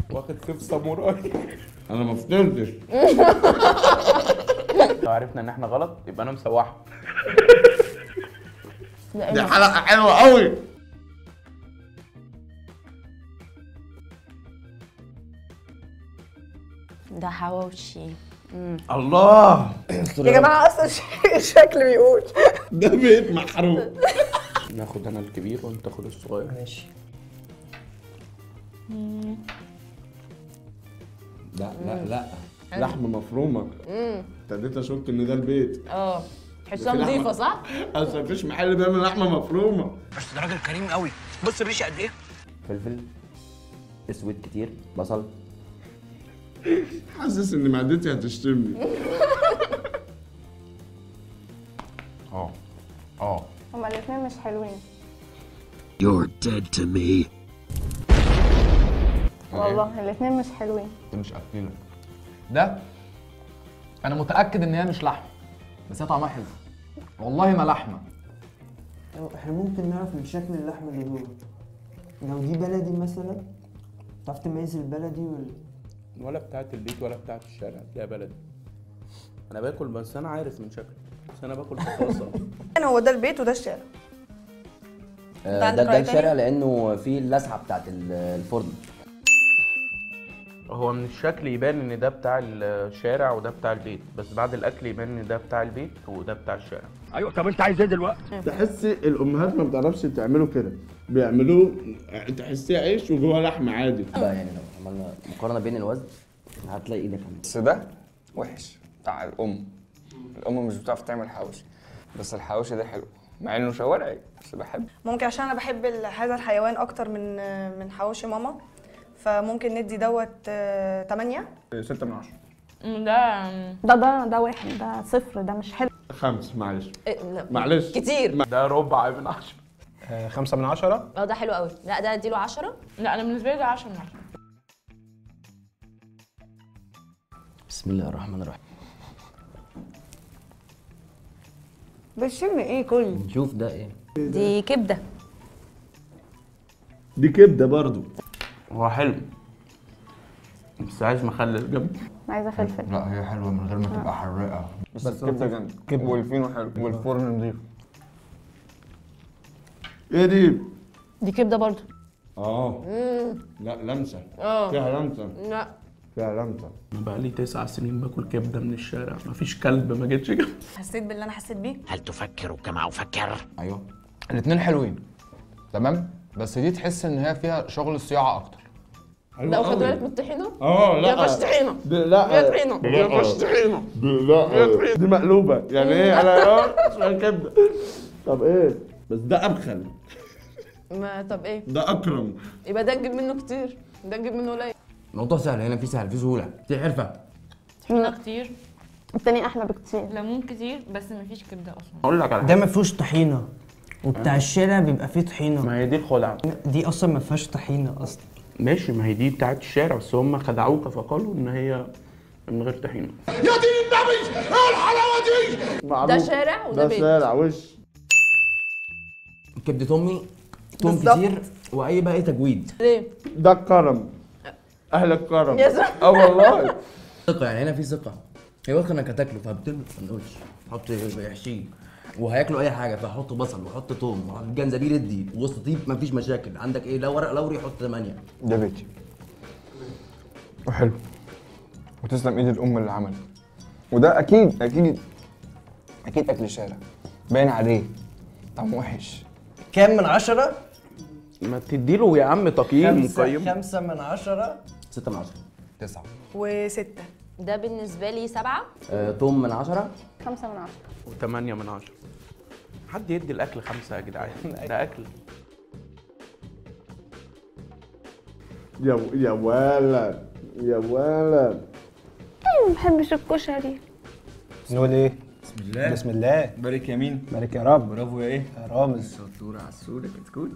واخد سيف ساموراي انا ما فطرتش لو عرفنا ان احنا غلط يبقى انا مسوحها دي حلقه حلوه قوي ده حواوشي الله يا جماعه اصلا الشكل بيقول ده بيت محروق ناخد انا الكبير وانت تاخد الصغير ماشي لا لا لا لحمه مفرومه ابتديت اشك ان ده البيت اه تحسها في لحمة. نظيفه صح؟ اصل مفيش محل بيعمل لحمه مفرومه بس ده راجل كريم قوي بص الريشه قد ايه فلفل اسود كتير بصل حاسس ان معدتي هتشتمني اه اه هما الاثنين مش حلوين You're dead to me والله الاثنين مش حلوين انت مش اكلك ده انا متاكد ان هي مش لحمه بس هي طعمها حلو والله ما لحمه احنا ممكن نعرف من شكل اللحمة اللي جوه لو دي بلدي مثلا تعرف تميز البلدي وال ولا بتاعت البيت ولا بتاعت الشارع لا بلدي انا باكل بس انا عارف من شكله بس انا باكل بخاصه يعني هو ده البيت وده الشارع آه، عندك ده ده رأي الشارع تاني؟ لانه فيه اللسعه بتاعت ال- الفرن هو من الشكل يبان ان ده بتاع الشارع وده بتاع البيت بس بعد الاكل يبان ان ده بتاع البيت وده بتاع الشارع ايوه طب انت عايز ايه دلوقتي تحسي الامهات ما بتعرفش تعملوا كده بيعملوه تحسيه عيش وجوه لحم عادي بقى يعني لو عملنا مقارنه بين الوزن هتلاقي ايدك عامله بس ده وحش بتاع الام الام مش بتعرف تعمل حواوشي بس الحواوشي ده حلو مع انه شوارعي بس بحبه ممكن عشان انا بحب ال- هذا الحيوان اكتر من من حواوشي ماما فممكن ندي دوت 8 ستة من عشرة ده ده ده ده واحد ده صفر ده مش حلو خمس معلش إيه، لا. معلش كتير ده ربع من عشرة آه، خمسة من عشرة اه ده حلو قوي لا ده اديله 10 لا انا بالنسبه لي ده 10 من 10 بسم الله الرحمن الرحيم بتشم ايه كل نشوف ده ايه دي كبده دي كبده برضو هو حلو بس عايز مخلل جنب عايزه فلفل لا هي حلوه من غير ما تبقى حراقه بس الكبدة جامدة والفينو حلو والفرن نضيف ايه دي؟ دي كبده برضو اه لا لمسه اه فيها لمسه لا فيها لمسه انا بقالي تسع سنين باكل كبده من الشارع مفيش كلب ما جتش جنبي حسيت باللي انا حسيت بيه هل تفكر كما افكر ايوه الاتنين حلوين تمام بس دي تحس ان هي فيها شغل صياعه اكتر لا واخد بالك من الطحينه اه لا يا فش طحينه دي لا يا طحينه يا فش طحينه لا دي مقلوبه يعني ايه انا اه عشان كبده طب ايه بس ده ابخل ما طب ايه ده اكرم يبقى ده نجيب منه كتير ده نجيب منه قليل الموضوع سهل هنا في سهل في سهوله في حرفه طحينه كتير التاني احلى بكتير ليمون كتير بس مفيش كبده اصلا اقول لك على ده حاجه ما فيهوش طحينه وبتاع الشارع بيبقى فيه طحينه ما هي دي الخدعه دي اصلا ما فيهاش طحينه اصلا ماشي ما هي دي بتاعت الشارع بس هم خدعوك فقالوا ان هي من غير طحينه ده شارع وده ده بيت شارع وش كبده امي توم بالظبط. كتير واي بقى اي تجويد ليه؟ ده الكرم اهل الكرم يا زلمة. اه والله ثقه يعني هنا في ثقه هي واثقه انك هتاكله فبتلبس ما نقولش حط يحشيه وهياكلوا اي حاجه فحط بصل وحط توم وحط جنزبيل ادي وسط طيب مفيش مشاكل عندك ايه لو ورق لوري حط ثمانيه ده بيتي وحلو وتسلم ايد الام اللي عملت وده اكيد اكيد اكيد اكل شارع باين عليه طعمه وحش كام من عشرة؟ ما تديله يا عم تقييم خمسة, مقيم خمسة من عشرة ستة من عشرة تسعة وستة ده بالنسبه لي سبعه آه، توم من عشرة خمسة من عشرة وثمانية من عشرة حد يدي الاكل خمسة يا جدعان ده اكل يا يا ولد يا ولد ما بحبش الكشري نقول ايه بسم الله بسم الله بارك يمين بارك يا رب برافو يا ايه يا رامز شطورة عسولة كتكوت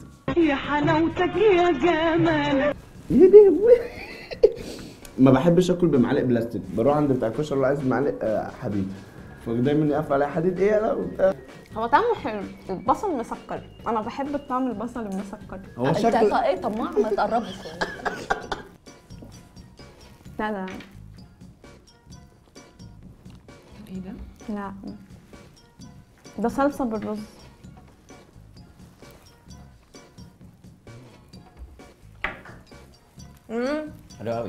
ما بحبش اكل بمعلق بلاستيك بروح عند بتاع الكشري اللي عايز معلق آه، حديد فدايما يقف عليها حديد ايه لا وبتاع هو طعمه حلو البصل مسكر انا بحب طعم البصل المسكر هو انت شكل ايه طماع ما تقربش لا لا ايه ده؟ لا ده صلصة بالرز مم. حلو قوي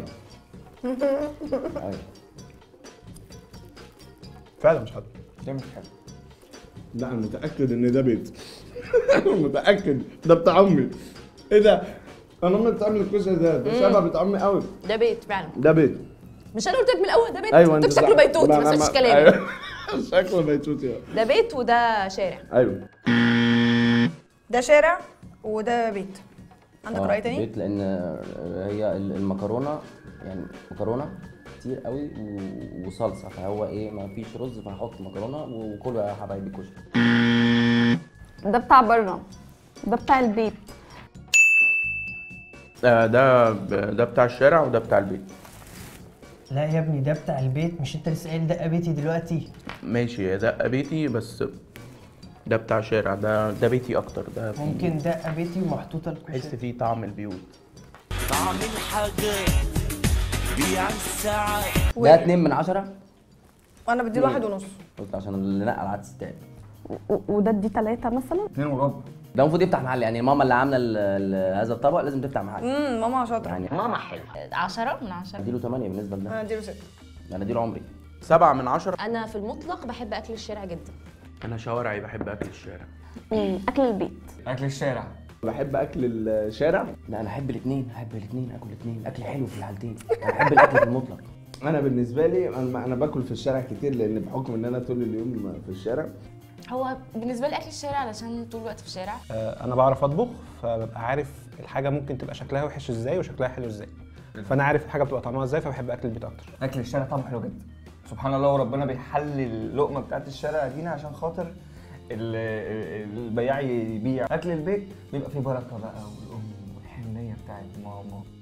فعلا مش حلو ده مش حلو لا انا متاكد ان ده بيت انا متاكد ده بتاع امي ايه ده انا امي بتعمل الكشري ده ده شبه بتاع امي قوي ده بيت فعلا ده بيت مش انا قلت لك من الاول ده بيت ايوه انت انت شكله صح. بيتوت لا، ما أنا تسمعش كلامي أيوة. شكله بيتوت يا ده بيت وده شارع ايوه ده شارع وده بيت عندك آه، رأي تاني؟ بيت لان هي المكرونه يعني مكرونه كتير قوي و- وصلصه فهو ايه ما فيش رز فهحط مكرونه وكلوا يا حبايبي كشري ده بتاع بره ده بتاع البيت آه، ده ده بتاع الشارع وده بتاع البيت لا يا ابني ده بتاع البيت مش انت لسه قايل دقه بيتي دلوقتي ماشي يا ده بيتي بس ده بتاع شارع ده ده بيتي اكتر ده فيه- ممكن دقه بيتي ومحطوطه تحس الكشري فيه طعم البيوت طعم الحاجات بيع الساعات ده اتنين من عشرة وانا بديله واحد ونص قلت عشان اللي نقل عدس التاني و- وده دي تلاتة مثلا اتنين وربع ده المفروض يفتح محل يعني ماما اللي عامله ال- ال- هذا الطبق لازم تفتح محل امم ماما شاطره يعني ماما حلو 10 من 10 اديله 8 بالنسبه لده انا اديله ستة انا اديله عمري سبعة من عشرة انا في المطلق بحب اكل الشارع جدا انا شوارعي بحب اكل الشارع مم، اكل البيت اكل الشارع بحب اكل الشارع لا انا احب الاثنين احب الاثنين اكل الاثنين الاكل حلو في الحالتين انا بحب الاكل في المطلق انا بالنسبه لي انا انا باكل في الشارع كتير لان بحكم ان انا طول اليوم في الشارع هو بالنسبه لي اكل الشارع علشان طول الوقت في الشارع انا بعرف اطبخ فببقى عارف الحاجه ممكن تبقى شكلها وحش ازاي وشكلها حلو ازاي فانا عارف الحاجه بتبقى طعمها ازاي فبحب اكل البيت اكتر اكل الشارع طعمه حلو جدا سبحان الله وربنا بيحلل اللقمه بتاعت الشارع دينا عشان خاطر ال- ال- البياع يبيع اكل البيت بيبقى فيه بركه بقى والام والحنيه بتاعت ماما